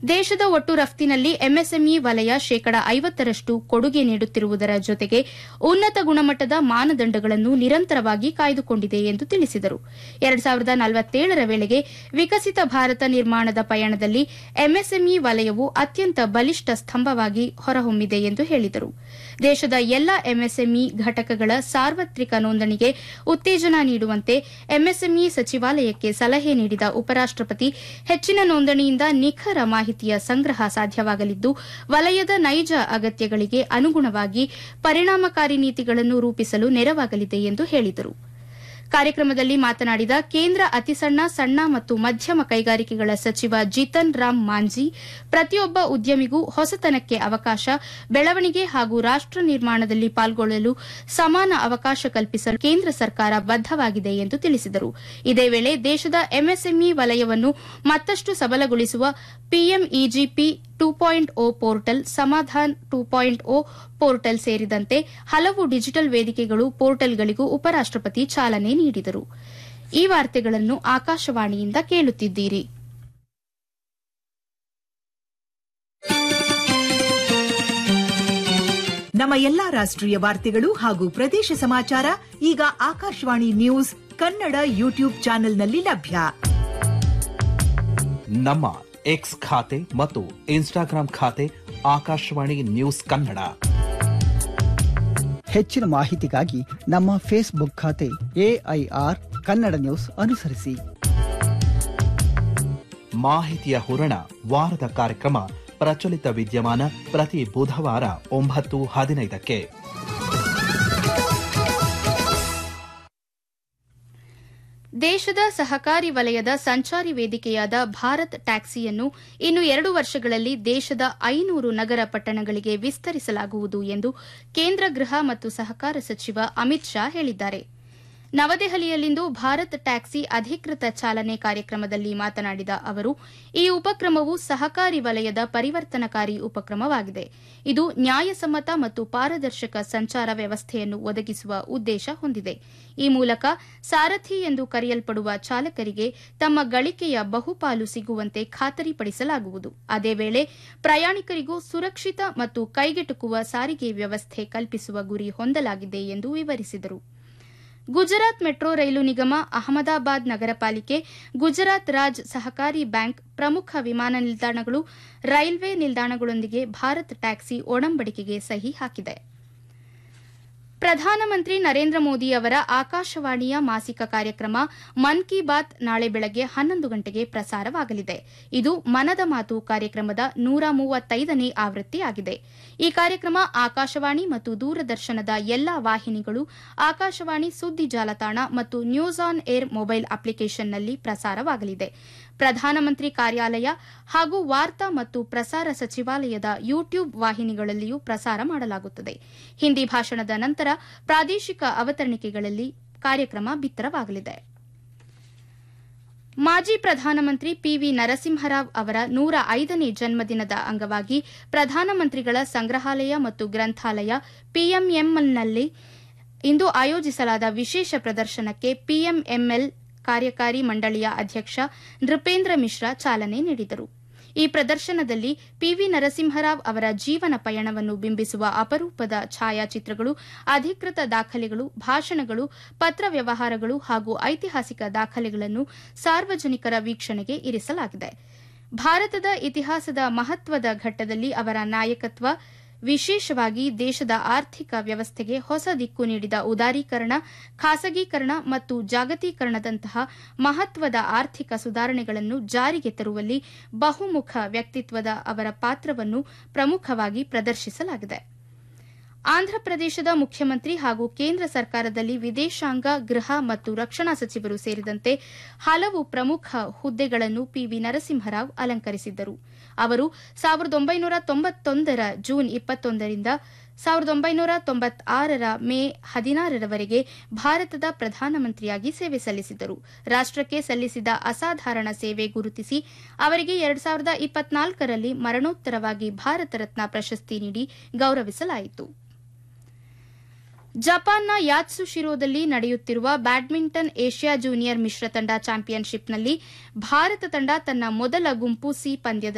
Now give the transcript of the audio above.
ದೇಶದ ಒಟ್ಟು ರಫ್ತಿನಲ್ಲಿ ಎಂಎಸ್ಎಂಇ ವಲಯ ಶೇಕಡ ಐವತ್ತರಷ್ಟು ಕೊಡುಗೆ ನೀಡುತ್ತಿರುವುದರ ಜೊತೆಗೆ ಉನ್ನತ ಗುಣಮಟ್ಟದ ಮಾನದಂಡಗಳನ್ನು ನಿರಂತರವಾಗಿ ಕಾಯ್ದುಕೊಂಡಿದೆ ಎಂದು ತಿಳಿಸಿದರು ಎರಡು ಸಾವಿರದ ನಲವತ್ತೇಳರ ವೇಳೆಗೆ ವಿಕಸಿತ ಭಾರತ ನಿರ್ಮಾಣದ ಪಯಣದಲ್ಲಿ ಎಂಎಸ್ಎಂಇ ವಲಯವು ಅತ್ಯಂತ ಬಲಿಷ್ಠ ಸ್ತಂಭವಾಗಿ ಹೊರಹೊಮ್ಮಿದೆ ಎಂದು ಹೇಳಿದರು ದೇಶದ ಎಲ್ಲಾ ಎಂಎಸ್ಎಂಇ ಘಟಕಗಳ ಸಾರ್ವತ್ರಿಕ ನೋಂದಣಿಗೆ ಉತ್ತೇಜನ ನೀಡುವಂತೆ ಎಂಎಸ್ಎಂಇ ಸಚಿವಾಲಯಕ್ಕೆ ಸಲಹೆ ನೀಡಿದ ಉಪರಾಷ್ಟಪತಿ ಹೆಚ್ಚಿನ ನೋಂದಣಿಯಿಂದ ನಿಖರ ಮಾಹಿತಿಯ ಸಂಗ್ರಹ ಸಾಧ್ಯವಾಗಲಿದ್ದು ವಲಯದ ನೈಜ ಅಗತ್ಯಗಳಿಗೆ ಅನುಗುಣವಾಗಿ ಪರಿಣಾಮಕಾರಿ ನೀತಿಗಳನ್ನು ರೂಪಿಸಲು ನೆರವಾಗಲಿದೆ ಎಂದು ಹೇಳಿದರು ಕಾರ್ಯಕ್ರಮದಲ್ಲಿ ಮಾತನಾಡಿದ ಕೇಂದ್ರ ಅತಿಸಣ್ಣ ಸಣ್ಣ ಮತ್ತು ಮಧ್ಯಮ ಕೈಗಾರಿಕೆಗಳ ಸಚಿವ ಜಿತನ್ ರಾಮ್ ಮಾಂಜಿ ಪ್ರತಿಯೊಬ್ಬ ಉದ್ಯಮಿಗೂ ಹೊಸತನಕ್ಕೆ ಅವಕಾಶ ಬೆಳವಣಿಗೆ ಹಾಗೂ ರಾಷ್ಟ ನಿರ್ಮಾಣದಲ್ಲಿ ಪಾಲ್ಗೊಳ್ಳಲು ಸಮಾನ ಅವಕಾಶ ಕಲ್ಪಿಸಲು ಕೇಂದ್ರ ಸರ್ಕಾರ ಬದ್ದವಾಗಿದೆ ಎಂದು ತಿಳಿಸಿದರು ಇದೇ ವೇಳೆ ದೇಶದ ಎಂಎಸ್ಎಂಇ ವಲಯವನ್ನು ಮತ್ತಷ್ಟು ಸಬಲಗೊಳಿಸುವ PMEGP two point O portal Samadhan two point O portal ಸೇರಿದಂತೆ ಹಲವು ಡಿಜಿಟಲ್ ವೇದಿಕೆಗಳು ಪೋರ್ಟಲ್ಗಳಿಗೂ ಉಪರಾಷ್ಟಪತಿ ಚಾಲನೆ ನೀಡಿದರು ಈ ವಾರ್ತೆಗಳನ್ನು ಆಕಾಶವಾಣಿಯಿಂದ ಕೇಳುತ್ತಿದ್ದೀರಿ ನಮ್ಮ ಎಲ್ಲಾ ರಾಷ್ಟ್ರೀಯ ವಾರ್ತೆಗಳು ಹಾಗೂ ಪ್ರದೇಶ ಸಮಾಚಾರ ಈಗ ಆಕಾಶವಾಣಿ ನ್ಯೂಸ್ ಕನ್ನಡ ಯೂಟ್ಯೂಬ್ ಚಾನೆಲ್ನಲ್ಲಿ ಲಭ್ಯ ನಮ್ಮ ಎಕ್ಸ್ ಖಾತೆ ಮತ್ತು ಇನ್ಸ್ಟಾಗ್ರಾಂ ಖಾತೆ ಆಕಾಶವಾಣಿ ನ್ಯೂಸ್ ಕನ್ನಡ ಹೆಚ್ಚಿನ ಮಾಹಿತಿಗಾಗಿ ನಮ್ಮ ಫೇಸ್ಬುಕ್ ಖಾತೆ ಎಐಆರ್ ಕನ್ನಡ ನ್ಯೂಸ್ ಅನುಸರಿಸಿ ಮಾಹಿತಿಯ ಹೂರಣ ವಾರದ ಕಾರ್ಯಕ್ರಮ ಪ್ರಚಲಿತ ವಿದ್ಯಮಾನ ಪ್ರತಿ ಬುಧವಾರ ಒಂಬತ್ತು ಹದಿನೈದಕ್ಕೆ ದೇಶದ ಸಹಕಾರಿ ವಲಯದ ಸಂಚಾರಿ ವೇದಿಕೆಯಾದ ಭಾರತ್ ಟ್ಯಾಕ್ಸಿಯನ್ನು ಇನ್ನು ಎರಡು ವರ್ಷಗಳಲ್ಲಿ ದೇಶದ ಐನೂರು ನಗರ ಪಟ್ಟಣಗಳಿಗೆ ವಿಸ್ತರಿಸಲಾಗುವುದು ಎಂದು ಕೇಂದ್ರ ಗೃಹ ಮತ್ತು ಸಹಕಾರ ಸಚಿವ ಅಮಿತ್ ಶಾ ಹೇಳಿದ್ದಾರೆ ನವದೆಹಲಿಯಲ್ಲಿಂದು ಭಾರತ್ ಟ್ಯಾಕ್ಸಿ ಅಧಿಕೃತ ಚಾಲನೆ ಕಾರ್ಯಕ್ರಮದಲ್ಲಿ ಮಾತನಾಡಿದ ಅವರು ಈ ಉಪಕ್ರಮವು ಸಹಕಾರಿ ವಲಯದ ಪರಿವರ್ತನಕಾರಿ ಉಪಕ್ರಮವಾಗಿದೆ ಇದು ನ್ಯಾಯಸಮ್ಮತ ಮತ್ತು ಪಾರದರ್ಶಕ ಸಂಚಾರ ವ್ಯವಸ್ಥೆಯನ್ನು ಒದಗಿಸುವ ಉದ್ದೇಶ ಹೊಂದಿದೆ ಈ ಮೂಲಕ ಸಾರಥಿ ಎಂದು ಕರೆಯಲ್ಪಡುವ ಚಾಲಕರಿಗೆ ತಮ್ಮ ಗಳಿಕೆಯ ಬಹುಪಾಲು ಸಿಗುವಂತೆ ಖಾತರಿಪಡಿಸಲಾಗುವುದು ಅದೇ ವೇಳೆ ಪ್ರಯಾಣಿಕರಿಗೂ ಸುರಕ್ಷಿತ ಮತ್ತು ಕೈಗೆಟುಕುವ ಸಾರಿಗೆ ವ್ಯವಸ್ಥೆ ಕಲ್ಪಿಸುವ ಗುರಿ ಹೊಂದಲಾಗಿದೆ ಎಂದು ವಿವರಿಸಿದರು ಗುಜರಾತ್ ಮೆಟ್ರೋ ರೈಲು ನಿಗಮ ಅಹಮದಾಬಾದ್ ನಗರ ಪಾಲಿಕೆ ಗುಜರಾತ್ ರಾಜ್ ಸಹಕಾರಿ ಬ್ಯಾಂಕ್ ಪ್ರಮುಖ ವಿಮಾನ ನಿಲ್ದಾಣಗಳು ರೈಲ್ವೆ ನಿಲ್ದಾಣಗಳೊಂದಿಗೆ ಭಾರತ್ ಟ್ಯಾಕ್ಸಿ ಒಡಂಬಡಿಕೆಗೆ ಸಹಿ ಹಾಕಿದೆ ಪ್ರಧಾನಮಂತ್ರಿ ನರೇಂದ್ರ ಮೋದಿ ಅವರ ಆಕಾಶವಾಣಿಯ ಮಾಸಿಕ ಕಾರ್ಯಕ್ರಮ ಮನ್ ಕಿ ಬಾತ್ ನಾಳೆ ಬೆಳಗ್ಗೆ ಹನ್ನೊಂದು ಗಂಟೆಗೆ ಪ್ರಸಾರವಾಗಲಿದೆ ಇದು ಮನದ ಮಾತು ಕಾರ್ಯಕ್ರಮದ ನೂರ ಮೂವತ್ತೈದನೇ ಆವೃತ್ತಿಯಾಗಿದೆ ಈ ಕಾರ್ಯಕ್ರಮ ಆಕಾಶವಾಣಿ ಮತ್ತು ದೂರದರ್ಶನದ ಎಲ್ಲಾ ವಾಹಿನಿಗಳು ಆಕಾಶವಾಣಿ ಸುದ್ದಿ ಜಾಲತಾಣ ಮತ್ತು ನ್ಯೂಸ್ ಆನ್ ಏರ್ ಮೊಬೈಲ್ ಅಪ್ಲಿಕೇಶನ್ನಲ್ಲಿ ಪ್ರಸಾರವಾಗಲಿದೆ ಪ್ರಧಾನಮಂತ್ರಿ ಕಾರ್ಯಾಲಯ ಹಾಗೂ ವಾರ್ತಾ ಮತ್ತು ಪ್ರಸಾರ ಸಚಿವಾಲಯದ ಯೂಟ್ಯೂಬ್ ವಾಹಿನಿಗಳಲ್ಲಿಯೂ ಪ್ರಸಾರ ಮಾಡಲಾಗುತ್ತದೆ ಹಿಂದಿ ಭಾಷಣದ ನಂತರ ಪ್ರಾದೇಶಿಕ ಅವತರಣಿಕೆಗಳಲ್ಲಿ ಕಾರ್ಯಕ್ರಮ ಬಿತ್ತರವಾಗಲಿದೆ ಮಾಜಿ ಪ್ರಧಾನಮಂತ್ರಿ ಪಿವಿ ನರಸಿಂಹರಾವ್ ಅವರ ನೂರ ಐದನೇ ಜನ್ಮದಿನದ ಅಂಗವಾಗಿ ಪ್ರಧಾನಮಂತ್ರಿಗಳ ಸಂಗ್ರಹಾಲಯ ಮತ್ತು ಗ್ರಂಥಾಲಯ ಪಿಎಂಎಂಎಲ್ನಲ್ಲಿ ಇಂದು ಆಯೋಜಿಸಲಾದ ವಿಶೇಷ ಪ್ರದರ್ಶನಕ್ಕೆ ಪಿಎಂಎಂಎಲ್ ಕಾರ್ಯಕಾರಿ ಮಂಡಳಿಯ ಅಧ್ಯಕ್ಷ ನೃಪೇಂದ್ರ ಮಿಶ್ರಾ ಚಾಲನೆ ನೀಡಿದರು ಈ ಪ್ರದರ್ಶನದಲ್ಲಿ ಪಿವಿ ನರಸಿಂಹರಾವ್ ಅವರ ಜೀವನ ಪಯಣವನ್ನು ಬಿಂಬಿಸುವ ಅಪರೂಪದ ಛಾಯಾಚಿತ್ರಗಳು ಅಧಿಕೃತ ದಾಖಲೆಗಳು ಭಾಷಣಗಳು ಪತ್ರ ವ್ಯವಹಾರಗಳು ಹಾಗೂ ಐತಿಹಾಸಿಕ ದಾಖಲೆಗಳನ್ನು ಸಾರ್ವಜನಿಕರ ವೀಕ್ಷಣೆಗೆ ಇರಿಸಲಾಗಿದೆ ಭಾರತದ ಇತಿಹಾಸದ ಮಹತ್ವದ ಘಟ್ಟದಲ್ಲಿ ಅವರ ನಾಯಕತ್ವ ವಿಶೇಷವಾಗಿ ದೇಶದ ಆರ್ಥಿಕ ವ್ಯವಸ್ಥೆಗೆ ಹೊಸ ದಿಕ್ಕು ನೀಡಿದ ಉದಾರೀಕರಣ ಖಾಸಗೀಕರಣ ಮತ್ತು ಜಾಗತೀಕರಣದಂತಹ ಮಹತ್ವದ ಆರ್ಥಿಕ ಸುಧಾರಣೆಗಳನ್ನು ಜಾರಿಗೆ ತರುವಲ್ಲಿ ಬಹುಮುಖ ವ್ಯಕ್ತಿತ್ವದ ಅವರ ಪಾತ್ರವನ್ನು ಪ್ರಮುಖವಾಗಿ ಪ್ರದರ್ಶಿಸಲಾಗಿದೆ ಆಂಧ್ರಪ್ರದೇಶದ ಮುಖ್ಯಮಂತ್ರಿ ಹಾಗೂ ಕೇಂದ್ರ ಸರ್ಕಾರದಲ್ಲಿ ವಿದೇಶಾಂಗ ಗೃಹ ಮತ್ತು ರಕ್ಷಣಾ ಸಚಿವರು ಸೇರಿದಂತೆ ಹಲವು ಪ್ರಮುಖ ಹುದ್ದೆಗಳನ್ನು ಪಿವಿ ನರಸಿಂಹರಾವ್ ಅಲಂಕರಿಸಿದ್ದರು ಅವರು ಸಾವಿರದ ಒಂಬೈನೂರ ತೊಂಬತ್ತೊಂದರ ಜೂನ್ ಇಪ್ಪತ್ತೊಂದರಿಂದ ಸಾವಿರದ ಒಂಬೈನೂರ ತೊಂಬತ್ತಾರರ ಮೇ ಹದಿನಾರರವರೆಗೆ ಭಾರತದ ಪ್ರಧಾನಮಂತ್ರಿಯಾಗಿ ಸೇವೆ ಸಲ್ಲಿಸಿದ್ದರು ರಾಷ್ಟಕ್ಕೆ ಸಲ್ಲಿಸಿದ ಅಸಾಧಾರಣ ಸೇವೆ ಗುರುತಿಸಿ ಅವರಿಗೆ ಎರಡು ಸಾವಿರದ ಇಪ್ಪತ್ನಾಲ್ಕರಲ್ಲಿ ಮರಣೋತ್ತರವಾಗಿ ಭಾರತ ರತ್ನ ಪ್ರಶಸ್ತಿ ನೀಡಿ ಗೌರವಿಸಲಾಯಿತು ಜಪಾನ್ನ ಯಾತ್ಸುಶಿರೋದಲ್ಲಿ ನಡೆಯುತ್ತಿರುವ ಬ್ಯಾಡ್ಮಿಂಟನ್ ಏಷ್ಯಾ ಜೂನಿಯರ್ ಮಿಶ್ರ ತಂಡ ಚಾಂಪಿಯನ್ಶಿಪ್ನಲ್ಲಿ ಭಾರತ ತಂಡ ತನ್ನ ಮೊದಲ ಗುಂಪು ಸಿ ಪಂದ್ಯದಲ್ಲಿ